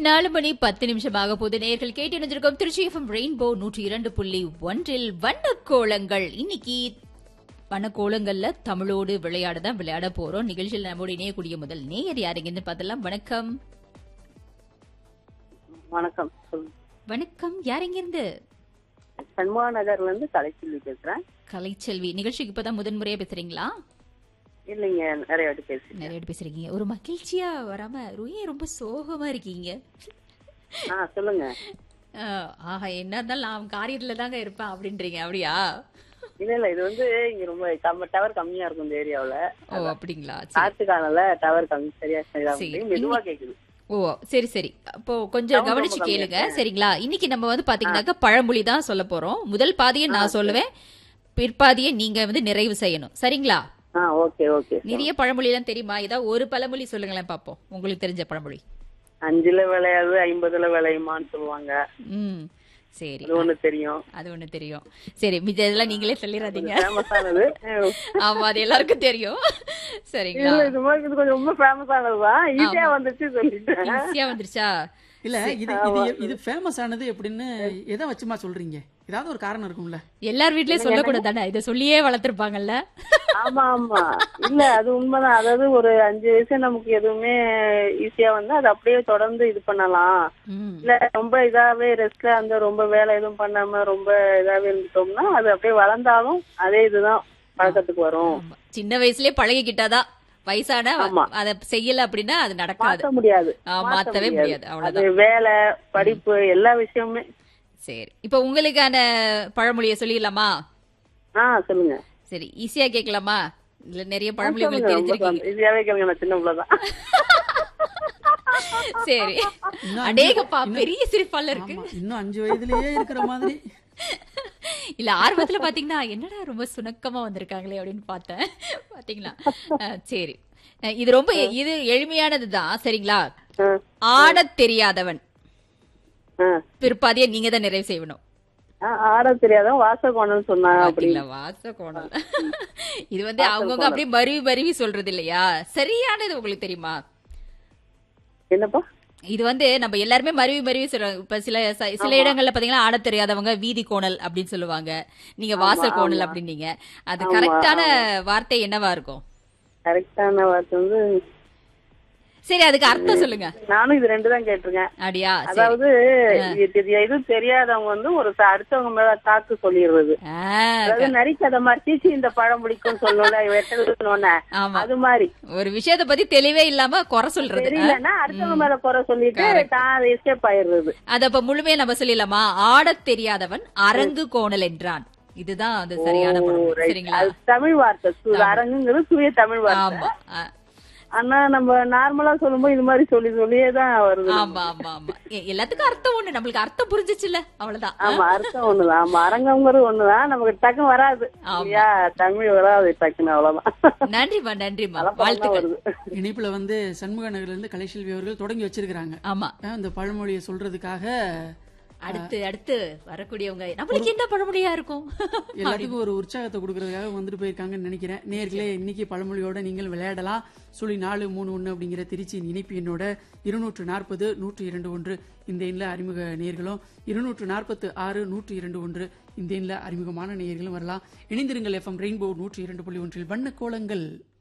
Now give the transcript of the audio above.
நாலு மணி பத்து நிமிஷமாக போது நேர்கள் கேட்டு இணைஞ்சிருக்கோம் திருச்சி எஃப்எம் ரெயின்போ நூற்றி இரண்டு புள்ளி ஒன்றில் வண்ணக்கோலங்கள் இன்னைக்கு வண்ணக்கோலங்கள்ல தமிழோடு விளையாட தான் விளையாட போறோம் நிகழ்ச்சியில் நம்மோடு இணையக்கூடிய முதல் நேயர் யாருங்கன்னு பார்த்தலாம் வணக்கம் வணக்கம் சொல்லுங்க. வணக்கம் யாரெங்கிருந்து சண்முகா நகர்ல இருந்து கலைச்செல்வி பேசுறேன் கலைச்செல்வி நிகழ்ச்சிக்கு இப்பதான் முதன்முறையா பேசுறீங்களா இல்லைங்க நிறைய வாட்டி பேசுறேன் நிறைய பேர் பேசுறீங்க ஒரு மகிழ்ச்சியா வராம ஏன் ரொம்ப சோகமா இருக்கீங்க ஆ சொல்லுங்க ஆஹ், ஆஹா என்ன இருந்தாலும் நான் காரியத்துல தாங்க இருப்பேன் அப்படின்றீங்க அப்படியா இல்ல இல்ல இது வந்து இங்க ரொம்ப டவர் கம்மியா இருக்கும் இந்த ஏரியாவுல ஓ அப்படிங்களா சரி காத்து காலம்ல டவர் கம்மி சரியா சரியா சரி. முடியும். மெதுவா கேக்குது ஓ சரி சரி அப்போ கொஞ்சம் Sound கவனிச்சு ரொம்ப கேளுங்க சரிங்களா இன்னைக்கு நம்ம வந்து பாத்தீங்கன்னாக்கா பழமொழி தான் சொல்ல போறோம் முதல் பாதியை நான் சொல்லுவேன் பிற்பாதியை நீங்க வந்து நிறைவு செய்யணும் சரிங்களா ஆ ஓகே ஓகே நிறைய பழமொழி எல்லாம் தெரியுமா ஏதாவது ஒரு பழமொழி சொல்லுங்களேன் பாப்போம் உங்களுக்கு தெரிஞ்ச பழமொழி அஞ்சுல விளையாது ஐம்பதுல விளையுமான்னு சொல்லுவாங்க ம் சரி அது ஒண்ணு தெரியும் அது ஒண்ணு தெரியும் சரி மிச்ச இதெல்லாம் நீங்களே சொல்லிடாதீங்க ஃபேமஸ் ஆனது ஆமா அது எல்லாருக்கும் தெரியும் சரிங்களா இல்ல இது மாதிரி இது கொஞ்சம் ரொம்ப ஃபேமஸ் ஆனதுதான் ஈஸியா வந்துச்சு சொல்லிட்டேன் ஈஸியா வந்துருச்சா இல்ல இது இது இது ஃபேமஸ் ஆனது எப்படின்னு எதை வச்சுமா சொல்றீங்க ஏதாவது ஒரு காரணம் இருக்கும்ல எல்லார் வீட்லயும் சொல்லக்கூடாது தானே இதை சொல்லியே வளர்த்திருப்பாங்கல்ல ஆமா ஆமா இல்ல அது உண்மைதான் அதாவது ஒரு அஞ்சு வயசு நமக்கு எதுவுமே ஈஸியா வந்து அது அப்படியே தொடர்ந்து இது பண்ணலாம் ம் இல்ல ரொம்ப இதாவே ரெஸ்ட்ல அந்த ரொம்ப வேலை எதுவும் பண்ணாம ரொம்ப இதாவே இருந்துட்டோம்னா அது அப்படியே வளர்ந்தாலும் அதே இதுதான் பழக்கத்துக்கு வரும் ஆமா. சின்ன வயசுலயே பழகிக்கிட்டாதான் வயசான ஆமா. அத செய்யல அப்படின்னா அது நடக்காது மாத்த முடியாது ஆ, மாத்த மாத்தவே முடியாது அவ்வளவுதான் அது வேலை படிப்பு எல்லா விஷயமுமே சரி இப்ப உங்களுக்கான பழமொழியை சொல்லிடலாமா ஆ சொல்லுங்க சரி ஈஸியா கேட்கலாமா இல்ல நிறைய பழமொழி உங்களுக்கு தெரிஞ்சிருக்கீங்க ஈஸியாவே கேளுங்க நான் சின்ன பிள்ளைதான் சரி இன்னும் அடேகப்பா பெரிய சிரிப்பால இருக்கு ஆமா, இன்னும் அஞ்சு வயதுலயே இருக்கிற மாதிரி இல்ல ஆர்வத்துல பாத்தீங்கன்னா என்னடா ரொம்ப சுணக்கமா வந்திருக்காங்களே அப்படின்னு பார்த்தேன் பாத்தீங்களா ஆ, சரி ஆ, இது ரொம்ப இது எளிமையானதுதான் சரிங்களா ஆ, ஆடத் தெரியாதவன் ஆ. பிற்பாதியை நீங்க தான் நிறைவு செய்யணும் ஆ, ஆட தெரியாதான் வாச கோணம்னு சொன்னாங்க அப்படி பாத்தீங்களா வாச கோணல் இது வந்து அவங்கவுங்க அப்படியே மருவி மருவி சொல்றது இல்லையா சரியானது உங்களுக்கு தெரியுமா என்னப்பா இது வந்து நம்ம எல்லாருமே மருவி மருவி சொல்றோம் இப்ப சில ச- சில இடங்கள்ல பாத்தீங்கன்னா ஆட தெரியாதவங்க வீதி கோணல் அப்படின்னு சொல்லுவாங்க நீங்க வாசல் கோணல் அப்படின்னீங்க அது கரெக்டான வார்த்தை என்னவா இருக்கும் கரெக்டான வார்த்தை வந்து சரி அதுக்கு அர்த்தம் சொல்லுங்க நானும் இது ரெண்டு தான் கேட்டிருக்கேன் அப்படியா சரி அதாவது இது இது எதுவும் தெரியாதவங்க வந்து ஒரு த- அடுத்தவங்க மேல தாக்கு சொல்லிடுறது ஆ, அதாவது நரிக்கதை மாதிரி சீச்சி இந்த பழம் பிடிக்கும் சொல்லல வெட்டணும்னு ஆமா அது மாதிரி ஒரு விஷயத்த பத்தி தெளிவே இல்லாம குறை சொல்றது தெரியலன்னா அடுத்தவங்க மேல குறை சொல்லிட்டு தான் எஸ்கேப் ஆயிடுறது அத அப்ப முழுமையா நம்ம சொல்லிடலாமா ஆடத் தெரியாதவன் அரங்கு கோணல் என்றான் இதுதான் அது சரியான ஓ, படம் right. சரிங்களா அது தமிழ் வார்த்தை சு- அரங்குங்கிறது தூய தமிழ் வார்த்தை ஆமா ஆ, ஆனா நம்ம நார்மலா சொல்லும்போது இது மாதிரி சொல்லி சொல்லியே தான் வருது ஆமா ஆமா ஆமா எ- எல்லாத்துக்கும் அர்த்தம் ஒண்ணு நம்மளுக்கு அர்த்தம் புரிஞ்சிச்சுல்ல அவ்வளவுதான் ஆமா அர்த்தம் ஒண்ணுதான் ஆமா அரங்கங்கிறது ஒண்ணுதான் நமக்கு டக்குன்னு வராது இல்லையா தமிழ் வராது டக்குன்னு அவ்வளவுதான் நன்றிமா நன்றிமா அதான் வாழ்த்துக்கள் வருது இணைப்புல வந்து சண்முக நகர்ல இருந்து கலைசெல்வி அவர்கள் தொடங்கி வச்சிருக்கிறாங்க ஆமா அஹ் இந்த பழமொழியை சொல்றதுக்காக அடுத்து அடுத்து வரக்கூடியவங்க நம்மளுக்கு என்ன பழமொழியா இருக்கும் எல்லாத்துக்கும் ஒரு உற்சாகத்தை கொடுக்கறதுக்காக வந்துட்டு போயிருக்காங்கன்னு நினைக்கிறேன் நேர்களே இன்னைக்கு பழமொழியோட நீங்கள் விளையாடலாம் சுழி நாலு மூணு ஒன்று அப்படிங்கிற திருச்சியின் இணைப்பு எண்ணோட இருநூற்று நாற்பது நூற்று இரண்டு ஒன்று இந்த எண்ணில் அறிமுக நேர்களும் இருநூற்று நாற்பத்து ஆறு நூற்று இரண்டு ஒன்று இந்த எண்ணில் அறிமுகமான நேயர்களும் வரலாம் இணைந்திருங்கள் எஃப்எம் ரெயின்போ நூற்று இரண்டு புள்ளி ஒன்றில் வண்ண கோலங்கள்